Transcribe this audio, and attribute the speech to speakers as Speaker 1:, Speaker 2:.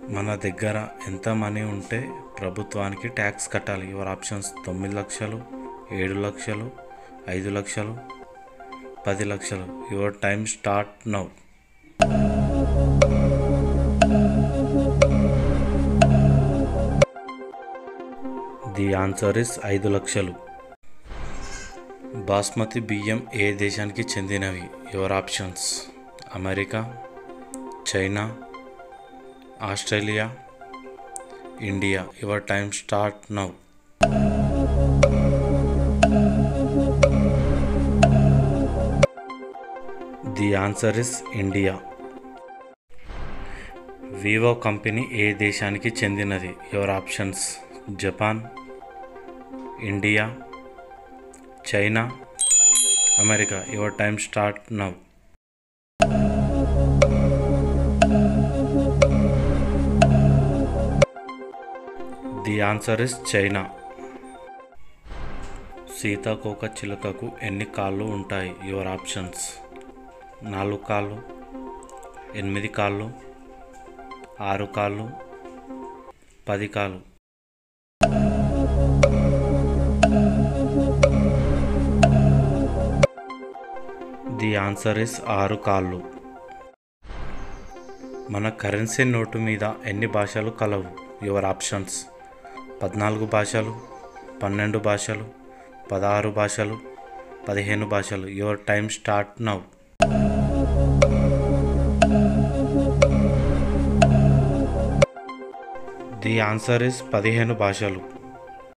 Speaker 1: మన దగ్గర ఎంత మనీ ఉంటే ప్రభుత్వానికి ట్యాక్స్ కట్టాలి యువర్ ఆప్షన్స్ తొమ్మిది లక్షలు ఏడు లక్షలు ఐదు లక్షలు పది లక్షలు your time start now the answer is ఐదు లక్షలు బాస్మతి బియ్యం ఏ దేశానికి చెందినవి your options America China Australia India your time start now the answer is India Vivo company ఏ దేశానికి చెందినది your options Japan India China America your time start now the answer is China సీతాకోక చిలుకకు ఎన్ని కాళ్ళు ఉంటాయి యువర్ ఆప్షన్స్ నాలుగు కాళ్ళు ఎనిమిది కాళ్ళు ఆరు కాళ్ళు పది కాళ్ళు ది ఆన్సర్ ఇస్ ఆరు కాళ్ళు మన కరెన్సీ నోటు మీద ఎన్ని భాషలు కలవు యువర్ ఆప్షన్స్ పద్నాలుగు భాషలు పన్నెండు భాషలు పదహారు భాషలు పదిహేను భాషలు your time start now the answer is పదిహేను భాషలు